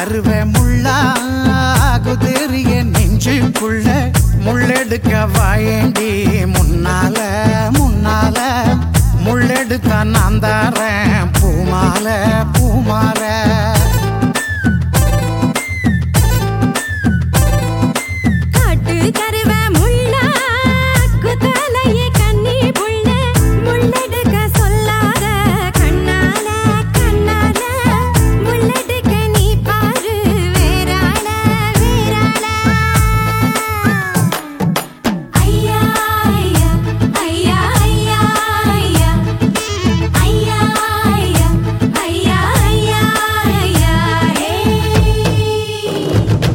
கருவ முள்ளா குதிரிய நெஞ்சுக்குள்ள முள்ளெடுக்க வாயேண்டி முன்னால முன்னால முள்ளெடுத்த நான் தாரேன் பூமால பூமால காட்டு கருவ முள்ளா குத்தலையே கண்ணி புள்ள முள்ளெடுக்க சொல்லாத கண்ணால கண்ணால முள்ளெடுக்க நீ பாரு வேறால வேறால ஐயா ஐயா ஐயா ஐயா ஐயா ஐயா ஐயா ஐயா ஐயா ஐயா ஏய்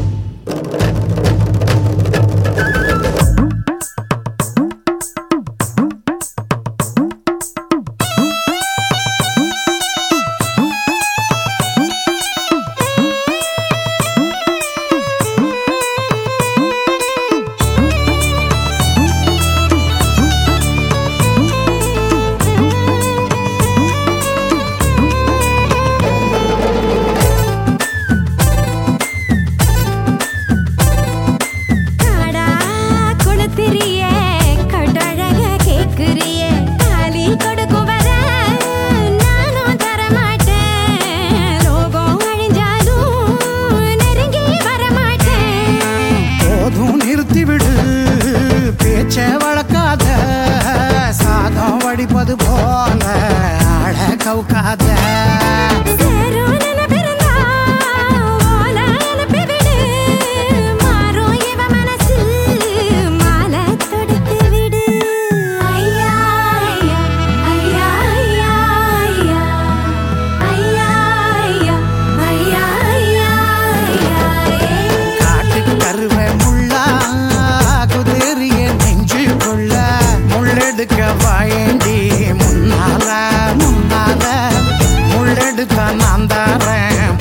காடா குளத்திரியே கடழக கேக்குறியே தாலி கொடுக்கும் வர நானும் தரமாட்டேன் லோகம் அழிஞ்சாலும் நெருங்கி வரமாட்டேன் போதும் நிறுத்திவிடு பேச்ச வளர்க்காத சாதம் வடிப்பது போல ஆழ கவுக்காத சேரும் நினைப்பிருந்தா ஓலை அனுப்பிவிடு. மாறும் இவ மனசு மாலை தொடுத்து விடு. ஐயா, ஐயா, ஐயா, ஐயா, ஐயா. ஐயா, ஐயா, ஐயா, ஐயா, ஐயா, ஏய். காட்டு கருவ முள்ளா குதிரிய நெஞ்சுக்குள்ள முள்ளெடுக்க வாயேண்டி முன்னால முன்னால முள்ளெடுத்த நான் தாரேன்